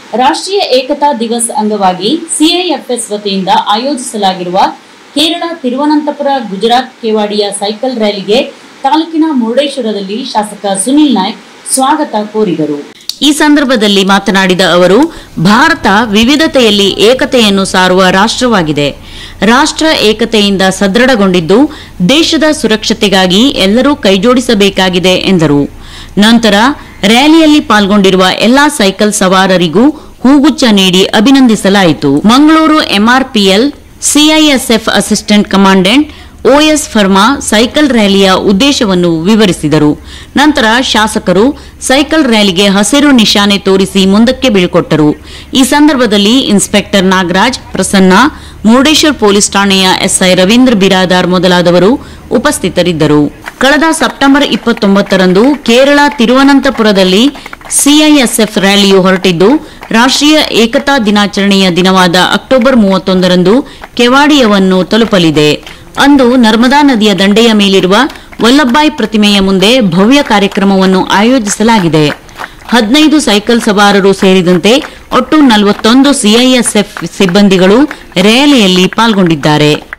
ರಾಷ್ಟ್ರೀಯ ಏಕತಾ ದಿವಸ್ ಅಂಗವಾಗಿ ಸಿಐಎಫ್ಎಸ್ ವತಿಯಿಂದ ಆಯೋಜಿಸಲಾಗಿರುವ ಕೇರಳ ತಿರುವನಂತಪುರ ಗುಜರಾತ್ ಕೆವಾಡಿಯ ಸೈಕಲ್ ರ್ಯಾಲಿಗೆ ತಾಲೂಕಿನ ಮುರುಡೇಶ್ವರದಲ್ಲಿ ಶಾಸಕ ಸುನಿಲ್ ನಾಯ್ಕ್ ಸ್ವಾಗತ ಕೋರಿದರು ಈ ಸಂದರ್ಭದಲ್ಲಿ ಮಾತನಾಡಿದ ಅವರು ಭಾರತ ವಿವಿಧತೆಯಲ್ಲಿ ಏಕತೆಯನ್ನು ಸಾರುವ ರಾಷ್ಟ್ರವಾಗಿದೆ ರಾಷ್ಟ್ರ ಏಕತೆಯಿಂದ ಸದೃಢಗೊಂಡಿದ್ದು ದೇಶದ ಸುರಕ್ಷತೆಗಾಗಿ ಎಲ್ಲರೂ ಕೈಜೋಡಿಸಬೇಕಾಗಿದೆ ಎಂದರು ನಂತರ ರ್ಯಾಲಿಯಲ್ಲಿ ಪಾಲ್ಗೊಂಡಿರುವ ಎಲ್ಲಾ ಸೈಕಲ್ ಸವಾರರಿಗೂ ಹೂಗುಚ್ಛ ನೀಡಿ ಅಭಿನಂದಿಸಲಾಯಿತು Mangaluru MRPL CISF assistant commandant OS ಫರ್ಮಾ ಸೈಕಲ್ ರ್ಯಾಲಿಯ ಉದ್ದೇಶವನ್ನು ವಿವರಿಸಿದರು ನಂತರ ಶಾಸಕರು ಸೈಕಲ್ ರ್ಯಾಲಿಗೆ ಹಸಿರು ನಿಶಾನೆ ತೋರಿಸಿ ಮುಂದಕ್ಕೆ ಬೀಳ್ಕೊಟ್ಟರು ಈ ಸಂದರ್ಭದಲ್ಲಿ ಇನ್ಸ್ಪೆಕ್ಟರ್ ನಾಗರಾಜ್ ಪ್ರಸನ್ನ ಮುರುಡೇಶ್ವರ್ ಪೊಲೀಸ್ ಠಾಣೆಯ ಎಸ್ಐ ರವೀಂದ್ರ ಬಿರಾದಾರ್ ಮೊದಲಾದವರು ಉಪಸ್ಥಿತರಿದ್ದರು ಕಳೆದ ಸೆಪ್ಟೆಂಬರ್ ಇಪ್ಪತ್ತೊಂಬತ್ತರಂದು ಕೇರಳ ತಿರುವನಂತಪುರದಲ್ಲಿ ಸಿಐಎಸ್ಎಫ್ ರ್ಯಾಲಿಯು ಹೊರಟಿದ್ದು ರಾಷ್ಟ್ರೀಯ ಏಕತಾ ದಿನಾಚರಣೆಯ ದಿನವಾದ ಅಕ್ಟೋಬರ್ ಮೂವತ್ತೊಂದರಂದು ಕೆವಾಡಿಯವನ್ನು ತಲುಪಲಿದೆ ಅಂದು ನರ್ಮದಾ ನದಿಯ ದಂಡೆಯ ಮೇಲಿರುವ ವಲ್ಲಭಾಯ್ ಪ್ರತಿಮೆಯ ಮುಂದೆ ಭವ್ಯ ಕಾರ್ಯಕ್ರಮವನ್ನು ಆಯೋಜಿಸಲಾಗಿದೆ ಹದಿನೈದು ಸೈಕಲ್ ಸವಾರರು ಸೇರಿದಂತೆ ಒಟ್ಟು ನಲವತ್ತೊಂದು ಸಿಐಎಸ್ಎಫ್ ಸಿಬ್ಬಂದಿಗಳು ರ್ಯಾಲಿಯಲ್ಲಿ ಪಾಲ್ಗೊಂಡಿದ್ದಾರೆ